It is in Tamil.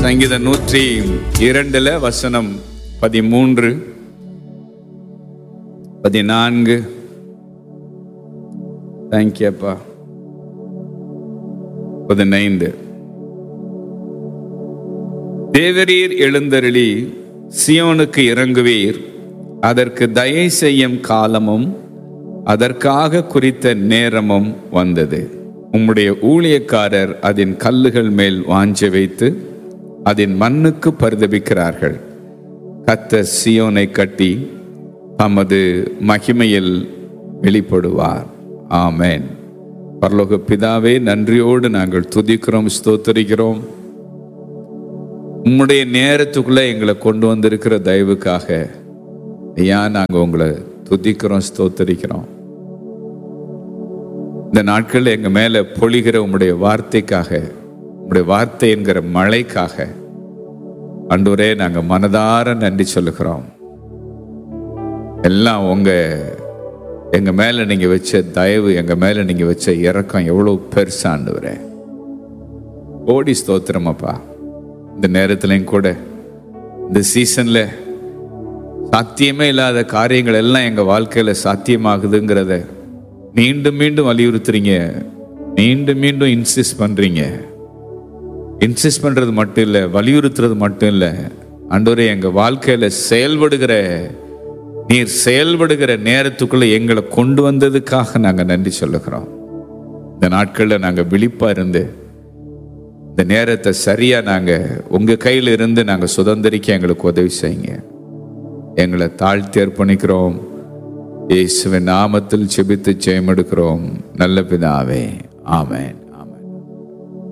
சங்கீதம் நூற்றி இரண்டுல வசனம் பதிமூன்று பதினான்கு தேங்க்யூப்பா பதினைந்து தேவரீர் எழுந்தருளி சியோனுக்கு இறங்குவீர் அதற்கு தயை செய்யும் காலமும் அதற்காக குறித்த நேரமும் வந்தது உம்முடைய ஊழியக்காரர் அதன் கல்லுகள் மேல் வாஞ்ச வைத்து அதன் மண்ணுக்கு பரிதபிக்கிறார்கள் கத்தர் சியோனை கட்டி தமது மகிமையில் வெளிப்படுவார் ஆமென் பரலோக பிதாவே நன்றியோடு நாங்கள் துதிக்கிறோம் ஸ்தோத்தரிக்கிறோம் உம்முடைய நேரத்துக்குள்ள எங்களை கொண்டு வந்திருக்கிற தயவுக்காக ஐயா நாங்க உங்களை துதிக்கிறோம் ஸ்தோத்தரிக்கிறோம் இந்த நாட்கள் எங்க மேல பொழிகிற உம்முடைய வார்த்தைக்காக உம்முடைய வார்த்தை என்கிற மழைக்காக அன்றுவரே நாங்க மனதார நன்றி சொல்லுகிறோம் எல்லாம் உங்க எங்க மேல நீங்க வச்ச தயவு எங்க மேல நீங்க வச்ச இறக்கம் எவ்வளவு பெருசாண்டுவரே ஓடி ஸ்தோத்திரம் அப்பா இந்த நேரத்துலையும் கூட இந்த சீசன்ல சாத்தியமே இல்லாத காரியங்கள் எல்லாம் எங்க வாழ்க்கையில சாத்தியமாகுதுங்கிறத மீண்டும் மீண்டும் வலியுறுத்துறீங்க மீண்டும் மீண்டும் இன்சிஸ்ட் பண்றீங்க இன்சிஸ்ட் பண்றது மட்டும் இல்லை வலியுறுத்துறது மட்டும் இல்லை அன்றொரு எங்க வாழ்க்கையில செயல்படுகிற நீர் செயல்படுகிற நேரத்துக்குள்ள எங்களை கொண்டு வந்ததுக்காக நாங்க நன்றி சொல்லுகிறோம் இந்த நாட்கள்ல நாங்க விழிப்பா இருந்து இந்த நேரத்தை சரியா நாங்க உங்க கையில இருந்து நாங்க சுதந்திரிக்க எங்களுக்கு உதவி செய்யுங்க எங்களை தாழ்த்தி அர்ப்பணிக்கிறோம் இயேசுவின் நாமத்தில் செபித்து ஜெயம் எடுக்கிறோம் நல்ல பிதாவே ஆமென்